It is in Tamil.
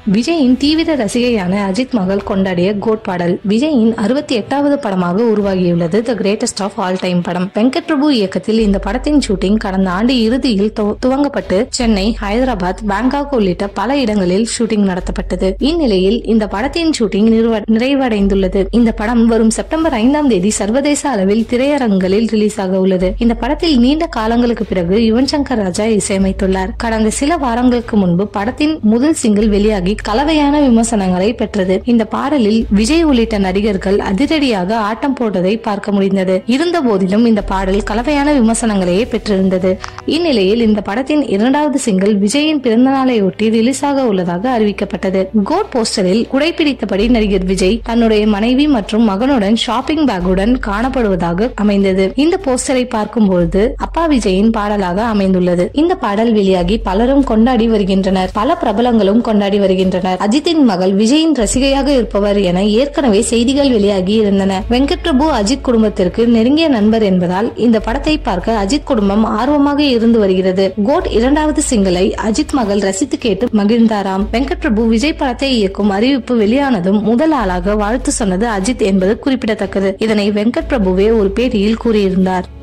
விஜயின் தீவிர ரசிகையான அஜித் மகள் கொண்டாடிய கோட் பாடல் விஜயின் அறுபத்தி எட்டாவது படமாக உருவாகியுள்ளது the greatest of all time படம் வெங்கட் பிரபு இயக்கத்தில் இந்த படத்தின் ஷூட்டிங் கடந்த ஆண்டு இறுதியில் துவ- துவங்கப்பட்டு சென்னை ஹைதராபாத் பேங்காக் உள்ளிட்ட பல இடங்களில் ஷூட்டிங் நடத்தப்பட்டது இந்நிலையில் இந்த படத்தின் ஷூட்டிங் நிறுவ- நிறைவடைந்துள்ளது இந்த படம் வரும் செப்டம்பர் ஐந்தாம் தேதி சர்வதேச அளவில் திரையரங்குகளில் ரிலீஸ் ஆக உள்ளது இந்த படத்தில் நீண்ட காலங்களுக்கு பிறகு யுவன் சங்கர் ராஜா இசையமைத்துள்ளார் கடந்த சில வாரங்களுக்கு முன்பு படத்தின் முதல் சிங்கிள் வெளியாகி கலவையான விமர்சனங்களை பெற்றது இந்த பாடலில் விஜய் உள்ளிட்ட நடிகர்கள் அதிரடியாக ஆட்டம் போட்டதை பார்க்க முடிந்தது இருந்த போதிலும் இந்த பாடல் கலவையான விமர்சனங்களையே பெற்றிருந்தது இந்நிலையில் இந்த படத்தின் இரண்டாவது சிங்கிள் விஜயின் பிறந்தநாளையொட்டி ரிலீஸ் ஆக உள்ளதாக அறிவிக்கப்பட்டது கோட் போஸ்டரில் குடைபிடித்தபடி நடிகர் விஜய் தன்னுடைய மனைவி மற்றும் மகனுடன் ஷாப்பிங் பேக்குடன் காணப்படுவதாக அமைந்தது இந்த போஸ்டரை பார்க்கும்போது அப்பா விஜயின் பாடலாக அமைந்துள்ளது இந்த பாடல் வெளியாகி பலரும் கொண்டாடி வருகின்றனர் பல பிரபலங்களும் கொண்டாடி வருகின்றனர் அஜித்தின் மகள் விஜயின் ரசிகையாக இருப்பவர் என ஏற்கனவே செய்திகள் வெளியாகி இருந்தன வெங்கட் பிரபு அஜித் குடும்பத்திற்கு நெருங்கிய நண்பர் என்பதால் இந்த படத்தை பார்க்க அஜித் குடும்பம் ஆர்வமாக இருந்து வருகிறது கோட் இரண்டாவது சிங்கிளை அஜித் மகள் ரசித்து கேட்டு மகிழ்ந்தாராம் வெங்கட் பிரபு விஜய் படத்தை இயக்கும் அறிவிப்பு வெளியானதும் முதல் ஆளாக வாழ்த்து சொன்னது அஜித் என்பது குறிப்பிடத்தக்கது இதனை வெங்கட் பிரபுவே ஒரு பேட்டியில் கூறியிருந்தார்